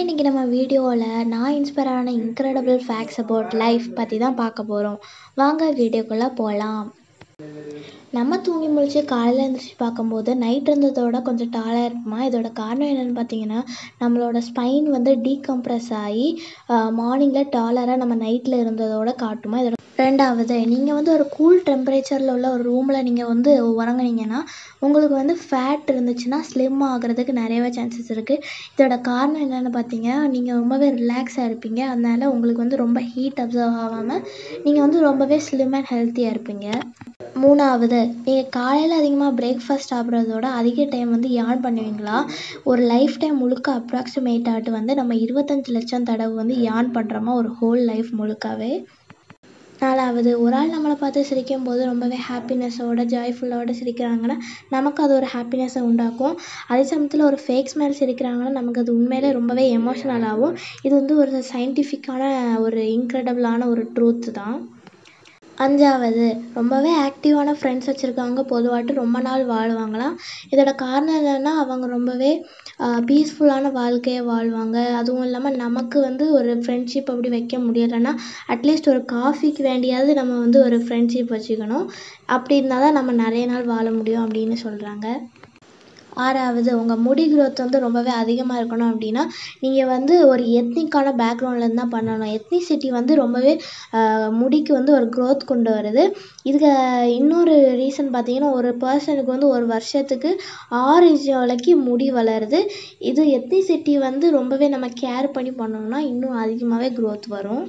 இன்றைக்கி நம்ம வீடியோவில் நான் இன்ஸ்பயர் ஆன இன்க்ரெடிபிள் ஃபேக்ட்ஸ் அபவுட் லைஃப் பற்றி தான் பார்க்க போகிறோம் வாங்க வீடியோக்குள்ளே போகலாம் நம்ம தூங்கி முழிச்சு காலையில் எழுந்திரிச்சு பார்க்கும்போது நைட் இருந்ததோட கொஞ்சம் டாலாக இருக்குமா இதோட காரணம் என்னென்னு பார்த்தீங்கன்னா நம்மளோட ஸ்பைன் வந்து டீகம்ப்ரெஸ் ஆகி மார்னிங்கில் டாலராக நம்ம நைட்டில் இருந்ததோட காட்டுமா இதோட ரெண்டாவது நீங்கள் வந்து ஒரு கூல் டெம்பரேச்சரில் உள்ள ஒரு ரூமில் நீங்கள் வந்து உறங்குனீங்கன்னா உங்களுக்கு வந்து ஃபேட் இருந்துச்சுன்னா ஸ்லிம் ஆகிறதுக்கு நிறையவே சான்சஸ் இருக்குது இதோட காரணம் என்னென்னு பார்த்தீங்க நீங்கள் ரொம்பவே ரிலாக்ஸாக இருப்பீங்க அதனால உங்களுக்கு வந்து ரொம்ப ஹீட் அப்சர்வ் ஆகாமல் நீங்கள் வந்து ரொம்பவே ஸ்லிம் அண்ட் ஹெல்த்தியாக இருப்பீங்க மூணாவது நீங்கள் காலையில் அதிகமாக பிரேக்ஃபாஸ்ட் சாப்பிட்றதோட அதிக டைம் வந்து யான் பண்ணுவீங்களா ஒரு லைஃப் டைம் முழுக்க அப்ராக்சிமேட் ஆட்டு வந்து நம்ம இருபத்தஞ்சி லட்சம் தடவை வந்து யான் பண்ணுறோமா ஒரு ஹோல் லைஃப் முழுக்கவே நாலாவது ஒரு ஆள் நம்மளை பார்த்து சிரிக்கும் போது ரொம்பவே ஹாப்பினஸோட ஜாய்ஃபுல்லோட சிரிக்கிறாங்கன்னா நமக்கு அது ஒரு ஹாப்பினஸை உண்டாக்கும் அதே சமயத்தில் ஒரு ஃபேக் ஸ்மைல் சிரிக்கிறாங்கன்னா நமக்கு அது உண்மையிலே ரொம்பவே எமோஷனலாகவும் இது வந்து ஒரு சயின்டிஃபிக்கான ஒரு இன்க்ரெடிபிளான ஒரு ட்ரூத்து தான் அஞ்சாவது ரொம்பவே ஆக்டிவான ஃப்ரெண்ட்ஸ் வச்சுருக்கவங்க பொதுவாட்டு ரொம்ப நாள் வாழ்வாங்களாம் இதோட காரணம் என்னென்னா அவங்க ரொம்பவே பீஸ்ஃபுல்லான வாழ்க்கையை வாழ்வாங்க அதுவும் இல்லாமல் நமக்கு வந்து ஒரு ஃப்ரெண்ட்ஷிப் அப்படி வைக்க முடியலைன்னா அட்லீஸ்ட் ஒரு காஃபிக்கு வேண்டியாவது நம்ம வந்து ஒரு ஃப்ரெண்ட்ஷிப் வச்சுக்கணும் அப்படி இருந்தால் தான் நம்ம நிறைய நாள் வாழ முடியும் அப்படின்னு சொல்கிறாங்க ஆறாவது உங்கள் முடி க்ரோத் வந்து ரொம்பவே அதிகமாக இருக்கணும் அப்படின்னா நீங்கள் வந்து ஒரு எத்னிக்கான பேக்ரவுண்ட்லேருந்து தான் பண்ணணும் எத்னிசிட்டி வந்து ரொம்பவே முடிக்கு வந்து ஒரு க்ரோத் கொண்டு வருது இதுக்கு இன்னொரு ரீசன் பார்த்தீங்கன்னா ஒரு பர்சனுக்கு வந்து ஒரு வருஷத்துக்கு ஆறு இன்ச் வரைக்கும் முடி வளருது இது எத்னிசிட்டி வந்து ரொம்பவே நம்ம கேர் பண்ணி பண்ணோம்னா இன்னும் அதிகமாகவே க்ரோத் வரும்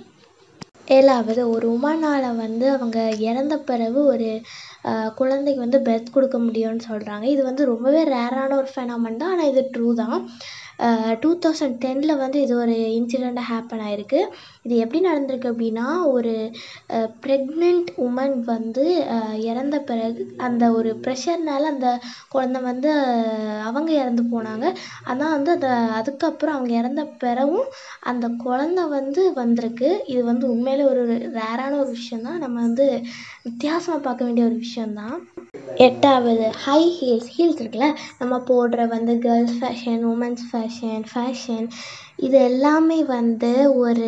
ஏழாவது ஒரு உமனால் வந்து அவங்க இறந்த பிறகு ஒரு குழந்தைக்கு வந்து பெர்த் கொடுக்க முடியும்னு சொல்கிறாங்க இது வந்து ரொம்பவே ரேரான ஒரு ஃபெனாமன் தான் ஆனால் இது ட்ரூ தான் டூ தௌசண்ட் டெனில் வந்து இது ஒரு இன்சிடெண்ட்டாக ஹேப்பன் ஆகிருக்கு இது எப்படி நடந்திருக்கு அப்படின்னா ஒரு ப்ரெக்னென்ட் உமன் வந்து இறந்த பிறகு அந்த ஒரு ப்ரெஷர்னால அந்த குழந்த வந்து அவங்க இறந்து போனாங்க ஆனால் வந்து அந்த அதுக்கப்புறம் அவங்க இறந்த பிறகும் அந்த குழந்த வந்து வந்திருக்கு இது வந்து உண்மையிலே ஒரு ரேரான ஒரு விஷயந்தான் நம்ம வந்து வித்தியாசமாக பார்க்க வேண்டிய ஒரு விஷயந்தான் எட்டாவது ஹை ஹீல்ஸ் ஹீல்ஸ் இருக்குல்ல நம்ம போடுற வந்து girls fashion women's fashion fashion இது எல்லாமே வந்து ஒரு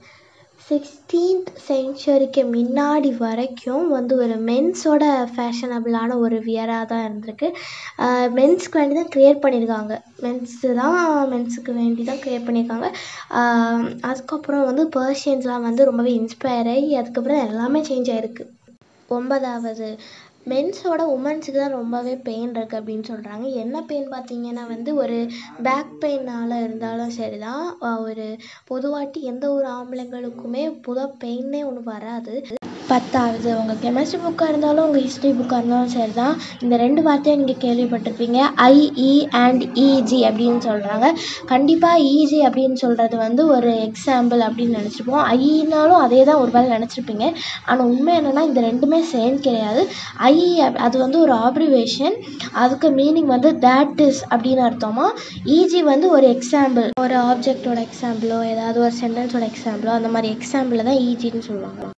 சிக்ஸ்டீன்த் சென்ச்சுரிக்கு முன்னாடி வரைக்கும் வந்து ஒரு மென்ஸோட ஃபேஷனபிளான ஒரு வியராக தான் இருந்திருக்கு மென்ஸ்க்கு வேண்டி தான் க்ரியேட் பண்ணியிருக்காங்க மென்ஸு தான் மென்ஸுக்கு வேண்டி தான் க்ரியேட் பண்ணியிருக்காங்க அதுக்கப்புறம் வந்து பர்ஷியன்ஸ்லாம் வந்து ரொம்பவே இன்ஸ்பயர் ஆகி அதுக்கப்புறம் எல்லாமே சேஞ்ச் ஆகிருக்கு ஒன்பதாவது மென்ஸோட உமன்ஸுக்கு தான் ரொம்பவே பெயின் இருக்குது அப்படின்னு சொல்கிறாங்க என்ன பெயின் பார்த்தீங்கன்னா வந்து ஒரு பேக் பெயினால் இருந்தாலும் சரி தான் ஒரு பொதுவாட்டி எந்த ஒரு ஆம்பளைங்களுக்குமே பொதுவாக பெயின்னே ஒன்று வராது பத்தாவது உங்கள் கெமிஸ்ட்ரி புக்காக இருந்தாலும் உங்கள் ஹிஸ்ட்ரி புக்காக இருந்தாலும் சரி தான் இந்த ரெண்டு வார்த்தையை நீங்கள் கேள்விப்பட்டிருப்பீங்க ஐஇ அண்ட் இஜி அப்படின்னு சொல்கிறாங்க கண்டிப்பாக இஜி அப்படின்னு சொல்கிறது வந்து ஒரு எக்ஸாம்பிள் அப்படின்னு நினச்சிருப்போம் ஐஇனாலும் அதே தான் ஒரு வேலை நினச்சிருப்பீங்க ஆனால் உண்மை என்னென்னா இந்த ரெண்டுமே சேம் கிடையாது ஐ அது வந்து ஒரு ஆப்ரிவேஷன் அதுக்கு மீனிங் வந்து தேட் இஸ் அப்படின்னு அர்த்தமா ஈஜி வந்து ஒரு எக்ஸாம்பிள் ஒரு ஆப்ஜெக்டோட எக்ஸாம்பிளோ ஏதாவது ஒரு சென்டென்ஸோட எக்ஸாம்பிளோ அந்த மாதிரி எக்ஸாம்பிளை தான் ஈஜின்னு சொல்லுவாங்க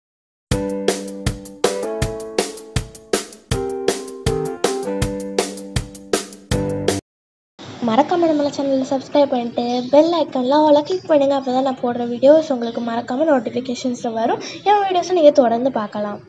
மறக்காமல் நம்மளை சேனலில் சப்ஸ்கிரைப் பண்ணிட்டு பெல் ஐக்கனில் ஆலை கிளிக் பண்ணுங்கள் அப்போ தான் நான் போடுற வீடியோஸ் உங்களுக்கு மறக்காமல் நோட்டிஃபிகேஷன்ஸில் வரும் என் வீடியோஸை நீங்கள் தொடர்ந்து பார்க்கலாம்